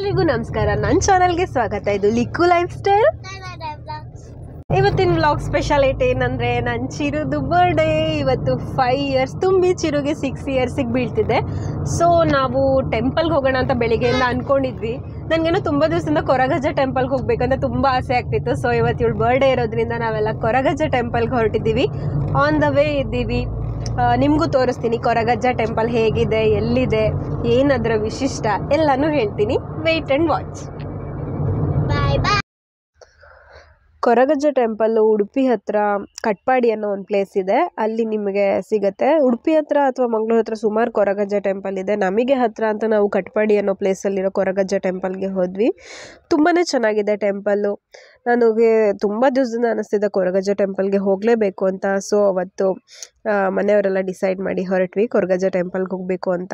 ಎಲ್ರಿಗೂ ನಮಸ್ಕಾರ ನನ್ನ ಚಾನಲ್ಗೆ ಸ್ವಾಗತ ಇದು ಲಿಕ್ಕು ಲೈಫ್ ಸ್ಟೈಲ್ ಇವತ್ತಿನ ವ್ಲಾಗ್ ಸ್ಪೆಷಾಲಿಟಿ ಏನಂದರೆ ನನ್ನ ಚಿರುದು ಬರ್ಡೇ ಇವತ್ತು ಫೈವ್ ಇಯರ್ಸ್ ತುಂಬಿ ಚಿರುಗೆ ಸಿಕ್ಸ್ ಇಯರ್ಸಿಗೆ ಬೀಳ್ತಿದೆ ಸೊ ನಾವು ಟೆಂಪಲ್ಗೆ ಹೋಗೋಣ ಅಂತ ಬೆಳಿಗ್ಗೆಯಿಂದ ಅಂದ್ಕೊಂಡಿದ್ವಿ ನನಗೇನೋ ತುಂಬ ದಿವಸದಿಂದ ಕೊರಗಜ್ಜ ಟೆಂಪಲ್ಗೆ ಹೋಗ್ಬೇಕಂತ ತುಂಬ ಆಸೆ ಆಗ್ತಿತ್ತು ಸೊ ಇವತ್ತು ಇವಳು ಬರ್ಡೇ ಇರೋದ್ರಿಂದ ನಾವೆಲ್ಲ ಕೊರಗಜ್ಜ ಟೆಂಪಲ್ಗೆ ಹೊರಟಿದ್ದೀವಿ ಆನ್ ದ ವೇ ಇದ್ದೀವಿ ನಿಮಗೂ ತೋರಿಸ್ತೀನಿ ಕೊರಗಜ್ಜ ಟೆಂಪಲ್ ಹೇಗಿದೆ ಎಲ್ಲಿದೆ ಏನದರ ವಿಶಿಷ್ಟ ಎಲ್ಲನೂ ಹೇಳ್ತೀನಿ wait and watch bye bye Koragajja temple Udupi ಹತ್ರ ಕಟ್ಪಾಡಿ ಅನ್ನೋ ಒಂದು ಪ್ಲೇಸ್ ಇದೆ ಅಲ್ಲಿ ನಿಮಗೆ ಸಿಗುತ್ತೆ ಉಡುಪಿ ಹತ್ರ ಅಥವಾ ಮಂಗಳೂರು ಹತ್ರ ಸುಮಾರು ಕೊರಗಜ್ಜ ಟೆಂಪಲ್ ಇದೆ ನಮಗೆ ಹತ್ರ ಅಂತ ನಾವು ಕಟ್ಪಾಡಿ ಅನ್ನೋ ಪ್ಲೇಸಲ್ಲಿರೋ ಕೊರಗಜ್ಜ ಟೆಂಪಲ್ಗೆ ಹೋದ್ವಿ ತುಂಬಾ ಚೆನ್ನಾಗಿದೆ ಟೆಂಪಲ್ಲು ನನಗೆ ತುಂಬ ದಿವಸದಿಂದ ಅನಿಸ್ತಿದೆ ಕೊರಗಜ್ಜ ಟೆಂಪಲ್ಗೆ ಹೋಗಲೇಬೇಕು ಅಂತ ಸೊ ಅವತ್ತು ಆ, ಮನೆಯವರೆಲ್ಲ ಡಿಸೈಡ್ ಮಾಡಿ ಹೊರಟ್ವಿ ಕೊರಗಜ್ಜ ಟೆಂಪಲ್ಗೆ ಹೋಗಬೇಕು ಅಂತ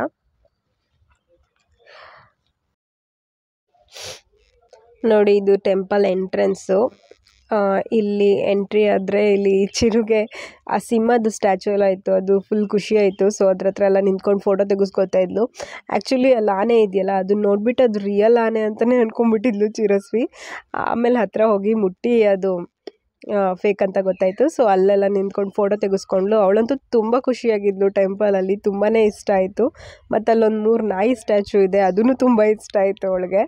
ನೋಡಿ ಇದು ಟೆಂಪಲ್ ಎಂಟ್ರೆನ್ಸು ಇಲ್ಲಿ ಎಂಟ್ರಿ ಆದರೆ ಇಲ್ಲಿ ಚಿರುಗೆ ಆ ಸಿಂಹದ ಸ್ಟ್ಯಾಚು ಎಲ್ಲ ಇತ್ತು ಅದು ಫುಲ್ ಖುಷಿ ಆಯಿತು ಸೊ ಅದ್ರ ಹತ್ರ ಎಲ್ಲ ನಿಂತ್ಕೊಂಡು ಫೋಟೋ ತೆಗೆಸ್ಕೊತಾ ಇದ್ಲು ಆ್ಯಕ್ಚುಲಿ ಅಲ್ಲಿ ಆನೆ ಇದೆಯಲ್ಲ ಅದು ನೋಡ್ಬಿಟ್ಟು ಅದು ರಿಯಲ್ ಆನೆ ಅಂತಲೇ ಅನ್ಕೊಂಡ್ಬಿಟ್ಟಿದ್ಲು ಚಿರಸ್ವಿ ಆಮೇಲೆ ಹತ್ರ ಹೋಗಿ ಮುಟ್ಟಿ ಅದು ಫೇಕ್ ಅಂತ ಗೊತ್ತಾಯಿತು ಸೊ ಅಲ್ಲೆಲ್ಲ ನಿಂತ್ಕೊಂಡು ಫೋಟೋ ತೆಗೆಸ್ಕೊಂಡ್ಲು ಅವಳಂತೂ ತುಂಬ ಖುಷಿಯಾಗಿದ್ಲು ಟೆಂಪಲಲ್ಲಿ ತುಂಬಾ ಇಷ್ಟ ಆಯಿತು ಮತ್ತು ಅಲ್ಲೊಂದು ಮೂರು ನಾಯಿ ಸ್ಟ್ಯಾಚು ಇದೆ ಅದೂ ತುಂಬ ಇಷ್ಟ ಆಯಿತು ಅವಳಿಗೆ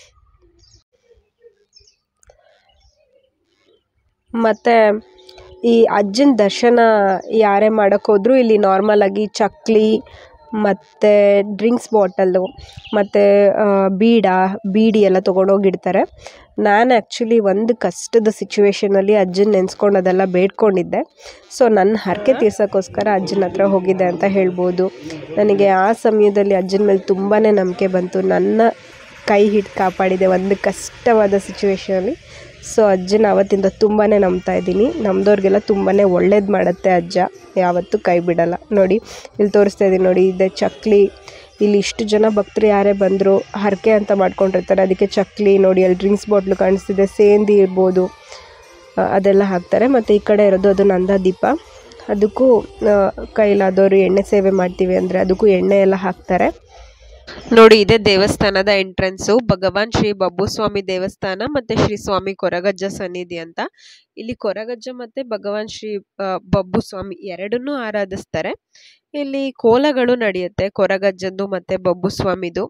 ಮತ್ತು ಈ ಅಜ್ಜನ ದರ್ಶನ ಯಾರೇ ಮಾಡೋಕ್ಕೆ ಹೋದರೂ ಇಲ್ಲಿ ನಾರ್ಮಲ್ ಆಗಿ ಚಕ್ಲಿ ಮತ್ತು ಡ್ರಿಂಕ್ಸ್ ಬಾಟಲ್ಲು ಮತ್ತು ಬೀಡ ಬೀಡಿ ಎಲ್ಲ ತೊಗೊಂಡೋಗಿಡ್ತಾರೆ ನಾನು ಆ್ಯಕ್ಚುಲಿ ಒಂದು ಕಷ್ಟದ ಸಿಚುವೇಶನಲ್ಲಿ ಅಜ್ಜನ ನೆನೆಸ್ಕೊಂಡು ಅದೆಲ್ಲ ಬೇಡ್ಕೊಂಡಿದ್ದೆ ಸೊ ನನ್ನ ಹರಕೆ ತೀರ್ಸೋಕ್ಕೋಸ್ಕರ ಅಜ್ಜನ ಹತ್ರ ಹೋಗಿದ್ದೆ ಅಂತ ಹೇಳ್ಬೋದು ನನಗೆ ಆ ಸಮಯದಲ್ಲಿ ಅಜ್ಜನ ಮೇಲೆ ತುಂಬಾ ನಂಬಿಕೆ ಬಂತು ನನ್ನ ಕೈ ಹಿಡಿದು ಕಾಪಾಡಿದೆ ಒಂದು ಕಷ್ಟವಾದ ಸಿಚುವೇಶನಲ್ಲಿ ಸೊ ಅಜ್ಜನ ಆವತ್ತಿಂದ ತುಂಬಾ ನಂಬ್ತಾ ಇದ್ದೀನಿ ನಮ್ದವ್ರಿಗೆಲ್ಲ ತುಂಬಾ ಒಳ್ಳೇದು ಮಾಡುತ್ತೆ ಅಜ್ಜ ಯಾವತ್ತೂ ಕೈ ಬಿಡಲ್ಲ ನೋಡಿ ಇಲ್ಲಿ ತೋರಿಸ್ತಾ ಇದ್ದೀನಿ ನೋಡಿ ಇದೆ ಚಕ್ಲಿ ಇಲ್ಲಿ ಇಷ್ಟು ಜನ ಭಕ್ತರು ಯಾರೇ ಬಂದರು ಹರಕೆ ಅಂತ ಮಾಡ್ಕೊಂಡಿರ್ತಾರೆ ಅದಕ್ಕೆ ಚಕ್ಲಿ ನೋಡಿ ಅಲ್ಲಿ ಡ್ರಿಂಕ್ಸ್ ಬಾಟ್ಲು ಕಾಣಿಸ್ತಿದೆ ಸೇಂದಿ ಇರ್ಬೋದು ಆ, ಅದೆಲ್ಲ ಹಾಕ್ತಾರೆ ಮತ್ತು ಈ ಕಡೆ ಇರೋದು ಅದು ನಂದ ದೀಪ ಅದಕ್ಕೂ ಆ, ಕೈಲಾದವರು ಎಣ್ಣೆ ಸೇವೆ ಮಾಡ್ತೀವಿ ಅಂದರೆ ಅದಕ್ಕೂ ಎಣ್ಣೆ ಎಲ್ಲ ಹಾಕ್ತಾರೆ ನೋಡಿ ಇದೇ ದೇವಸ್ಥಾನದ ಎಂಟ್ರೆನ್ಸು ಭಗವಾನ್ ಶ್ರೀ ಬಬ್ಬುಸ್ವಾಮಿ ದೇವಸ್ಥಾನ ಮತ್ತೆ ಶ್ರೀ ಸ್ವಾಮಿ ಕೊರಗಜ್ಜ ಸನ್ನಿಧಿ ಅಂತ ಇಲ್ಲಿ ಕೊರಗಜ್ಜ ಮತ್ತೆ ಭಗವಾನ್ ಶ್ರೀ ಆ, ಬಬ್ಬುಸ್ವಾಮಿ ಎರಡನ್ನೂ ಆರಾಧಿಸ್ತಾರೆ ಇಲ್ಲಿ ಕೋಲಗಳು ನಡೆಯುತ್ತೆ ಕೊರಗಜ್ಜದ್ದು ಮತ್ತೆ ಬಬ್ಬುಸ್ವಾಮಿದು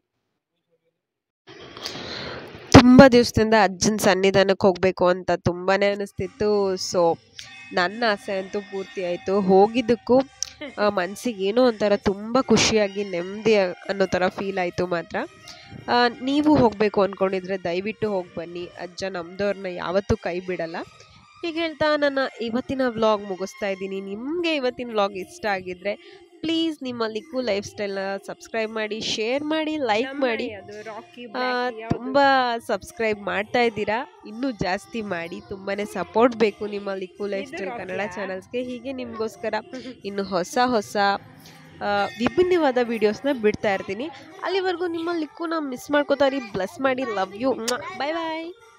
ತುಂಬ ದಿವಸದಿಂದ ಅಜ್ಜನ ಸನ್ನಿಧಾನಕ್ಕೆ ಹೋಗಬೇಕು ಅಂತ ತುಂಬಾ ಅನಿಸ್ತಿತ್ತು ಸೊ ನನ್ನ ಆಸೆ ಅಂತೂ ಪೂರ್ತಿ ಆಯಿತು ಹೋಗಿದ್ದಕ್ಕೂ ಮನಸ್ಸಿಗೆ ಏನೋ ಒಂಥರ ತುಂಬ ಖುಷಿಯಾಗಿ ನೆಮ್ಮದಿ ಅನ್ನೋ ಥರ ಫೀಲ್ ಆಯಿತು ಮಾತ್ರ ಆ, ನೀವು ಹೋಗಬೇಕು ಅಂದ್ಕೊಂಡಿದ್ರೆ ದಯವಿಟ್ಟು ಹೋಗಿ ಬನ್ನಿ ಅಜ್ಜ ನಮ್ದವ್ರನ್ನ ಯಾವತ್ತೂ ಕೈ ಬಿಡಲ್ಲ ಹೀಗೆ ಹೇಳ್ತಾ ನನ್ನ ಇವತ್ತಿನ ವ್ಲಾಗ್ ಮುಗಿಸ್ತಾ ಇದ್ದೀನಿ ನಿಮಗೆ ಇವತ್ತಿನ ವ್ಲಾಗ್ ಇಷ್ಟ ಆಗಿದ್ರೆ ಪ್ಲೀಸ್ ನಿಮ್ಮ ಲಿಕ್ಕು ಲೈಫ್ ಸ್ಟೈಲ್ನ ಸಬ್ಸ್ಕ್ರೈಬ್ ಮಾಡಿ ಶೇರ್ ಮಾಡಿ ಲೈಕ್ ಮಾಡಿ ಆ, ತುಂಬ ಸಬ್ಸ್ಕ್ರೈಬ್ ಮಾಡ್ತಾ ಇದ್ದೀರಾ ಇನ್ನೂ ಜಾಸ್ತಿ ಮಾಡಿ ತುಂಬಾ ಸಪೋರ್ಟ್ ಬೇಕು ನಿಮ್ಮ ಲಿಕ್ಕು ಲೈಫ್ ಸ್ಟೈಲ್ ಕನ್ನಡ ಚಾನಲ್ಸ್ಗೆ ಹೀಗೆ ನಿಮಗೋಸ್ಕರ ಇನ್ನು ಹೊಸ ಹೊಸ ಆ, ವಿಭಿನ್ನವಾದ ವೀಡಿಯೋಸ್ನ ಬಿಡ್ತಾ ಇರ್ತೀನಿ ಅಲ್ಲಿವರೆಗೂ ನಿಮ್ಮ ಲಿಕ್ಕುನ ಮಿಸ್ ಮಾಡ್ಕೋತಾರಿ ಬ್ಲಸ್ ಮಾಡಿ ಲವ್ ಯು ಬಾಯ್ ಬಾಯ್